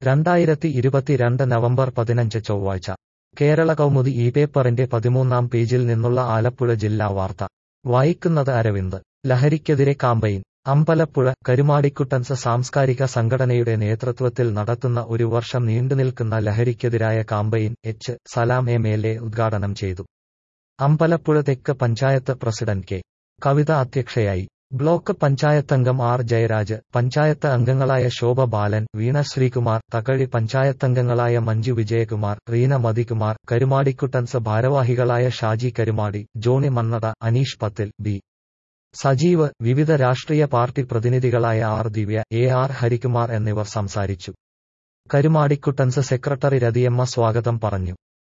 രണ്ടായിരത്തി ഇരുപത്തിരണ്ട് നവംബർ പതിനഞ്ച് ചൊവ്വാഴ്ച കേരള കൗമുദി ഈ പേപ്പറിന്റെ പതിമൂന്നാം പേജിൽ നിന്നുള്ള ആലപ്പുഴ ജില്ലാ വാർത്ത വായിക്കുന്നത് അരവിന്ദ് ലഹരിക്കെതിരെ കാമ്പയിൻ അമ്പലപ്പുഴ കരുമാടിക്കുട്ടൻസ് സാംസ്കാരിക സംഘടനയുടെ നേതൃത്വത്തിൽ നടത്തുന്ന ഒരു വർഷം നീണ്ടുനിൽക്കുന്ന ലഹരിക്കെതിരായ campaign H Salam M L A ഉദ്ഘാടനം ചെയ്തു അമ്പലപ്പുഴ തെക്ക് പഞ്ചായത്ത് പ്രസിഡന്റ് കെ കവിത അധ്യക്ഷയായി ബ്ലോക്ക് പഞ്ചായത്തംഗം ആർ ജയരാജ് പഞ്ചായത്ത് അംഗങ്ങളായ ശോഭ ബാലൻ വീണ ശ്രീകുമാർ തകഴി പഞ്ചായത്തംഗങ്ങളായ മഞ്ജു വിജയകുമാർ റീന മതികുമാർ കരുമാടിക്കുട്ടൻസ് ഭാരവാഹികളായ ഷാജി കരുമാടി ജോണി മണ്ണട അനീഷ് പത്തിൽ ബി സജീവ് വിവിധ രാഷ്ട്രീയ പാർട്ടി പ്രതിനിധികളായ R Divya A R Harikumar എന്നിവർ സംസാരിച്ചു കരുമാടിക്കുട്ടൻസ് സെക്രട്ടറി രതിയമ്മ സ്വാഗതം പറഞ്ഞു